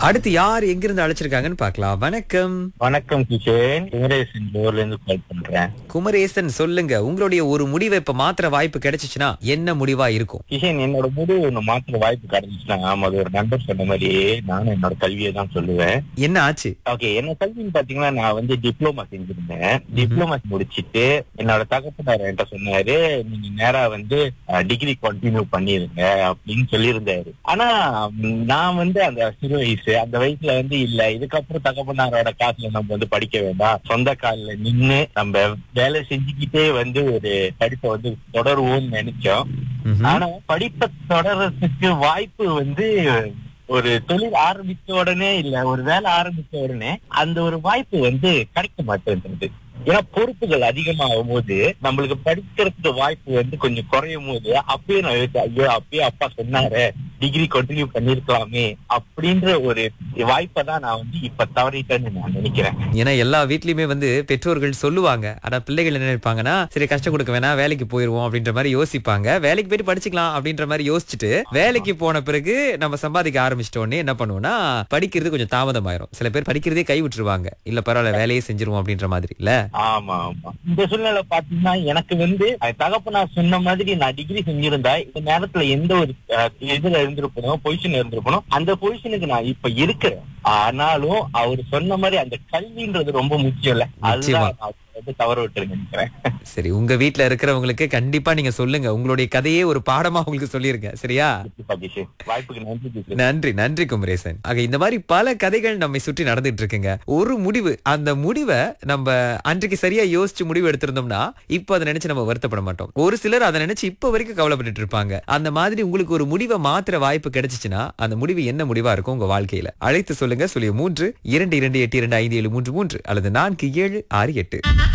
அடுத்து யார் எங்கிருந்து அழைச்சிருக்காங்கன்னு பார்க்கலாம் வணக்கம் வணக்கம் கிஷன் குமரேசன் ஊர்ல இருந்து கால் பண்றேன் குமரேசன் சொல்லுங்க உங்களுடைய ஒரு முடிவை இப்ப மாத்திர வாய்ப்பு கிடைச்சிச்சுன்னா என்ன முடிவா இருக்கும் கிஷன் என்னோட முடிவு ஒண்ணு மாத்திர வாய்ப்பு கிடைச்சிச்சுன்னா ஆமா அது ஒரு நண்பர் சொன்ன மாதிரியே நானும் என்னோட கல்வியை தான் சொல்லுவேன் என்ன ஆச்சு ஓகே என்ன கல்வின்னு பாத்தீங்கன்னா நான் வந்து டிப்ளமா செஞ்சிருந்தேன் டிப்ளமா முடிச்சிட்டு என்னோட தகப்பனார் என்கிட்ட சொன்னாரு நீங்க நேரா வந்து டிகிரி கண்டினியூ பண்ணிருங்க அப்படின்னு சொல்லியிருந்தாரு ஆனா ம், நான் வந்து அந்த சிறு வயசு அந்த வயசுல வந்து இல்ல இதுக்கப்புறம் தகப்பனாரோட காசுல நம்ம வந்து படிக்க வேண்டாம் சொந்த கால்ல நின்னு நம்ம வேலை செஞ்சுக்கிட்டே வந்து ஒரு படிப்பை வந்து தொடருவோம்னு நினைச்சோம் ம்ஹும். ஆனா படிப்பை தொடர்றதுக்கு வாய்ப்பு வந்து ஒரு தொழில் ஆரம்பிச்ச உடனே இல்ல ஒரு வேலை ஆரம்பிச்ச உடனே அந்த ஒரு வாய்ப்பு வந்து கிடைக்க மாட்டேன்றது ஏன்னா பொறுப்புகள் அதிகமாகும் போது நம்மளுக்கு படிக்கிறதுக்கு வாய்ப்பு வந்து கொஞ்சம் குறையும் போது அப்பயே நான் யோசிச்சேன், ஐயோ அப்பயே அப்பா சொன்னாரு டிகிரி கண்டினியூ பண்ணிருக்கலாமே அப்படின்ற ஒரு வாய்ப்பை தான் நான் வந்து இப்ப தவறிட்டேன்னு நான் நினைக்கிறேன் ஏன்னா எல்லா வீட்லயுமே வந்து பெற்றோர்கள் சொல்லுவாங்க ஆனா பிள்ளைகள் என்ன நினைப்பாங்கன்னா சரி கஷ்டம் கொடுக்க வேணாம் வேலைக்கு போயிருவோம் அப்படின்ற மாதிரி யோசிப்பாங்க வேலைக்கு போயிட்டு படிச்சுக்கலாம் அப்படின்ற மாதிரி யோசிச்சுட்டு வேலைக்கு போன பிறகு நம்ம சம்பாதிக்க ஆரம்பிச்சிட்ட உடனே என்ன பண்ணுவோம்னா படிக்கிறது கொஞ்சம் தாமதமாயிரும் சில பேர் படிக்கிறதே கை விட்டுருவாங்க இல்ல பரவாயில்ல வேலையே செஞ்சிருவோம் அப்படின்ற மாதிரி இல்ல ஆமா ஆமா இந்த சூழ்நிலை பாத்தீங்கன்னா எனக்கு வந்து அஹ், தகப்பனார் சொன்ன மாதிரி நான் டிகிரி செஞ்சிருந்தா இந்த நேரத்துல எந்த ஒரு அஹ், இதுல இருந்திருப்பனோ பொசிஷன்ல இருந்திருப்பனோ அந்த பொசிஷனுக்கு நான் இப்ப இருக்கிறேன் ஆனாலும் அவர் சொன்ன மாதிரி அந்த கல்வின்றது ரொம்ப முக்கியம் இல்ல நிச்சயமா. அதுதான் நான் வந்து தவற விட்டு நினைக்கிறேன் சரி உங்க வீட்ல இருக்கிறவங்களுக்கு கண்டிப்பா நீங்க சொல்லுங்க உங்களுடைய கதையே ஒரு பாடமா உங்களுக்கு சொல்லிருங்க சரியா கண்டிப்பா கிஷன். வாய்ப்புக்கு நன்றி கிஷன். நன்றி நன்றி குமரேசன் ஆக இந்த மாதிரி பல கதைகள் நம்மை சுற்றி நடந்துட்டு இருக்குங்க ஒரு முடிவு அந்த முடிவை நம்ம அன்றைக்கு சரியா யோசிச்சு முடிவு எடுத்திருந்தோம்னா இப்ப அதை நினைச்சு நம்ம வருத்தப்பட மாட்டோம் ஒரு சிலர் அதை நினைச்சு இப்ப வரைக்கும் கவலைப்பட்டுட்டு இருப்பாங்க அந்த மாதிரி உங்களுக்கு ஒரு முடிவை மாத்திர வாய்ப்பு கிடைச்சிச்சுன்னா அந்த முடிவு என்ன முடிவா இருக்கும் உங்க வாழ்க்கையில அழைத்து சொல்லுங்க சொல்லிய மூன்று இரண்டு இரண்டு எட்டு இரண்டு ஐந்து ஏழு மூன்று மூன்று அல்லது நான்கு ஏழு ஆறு எட்டு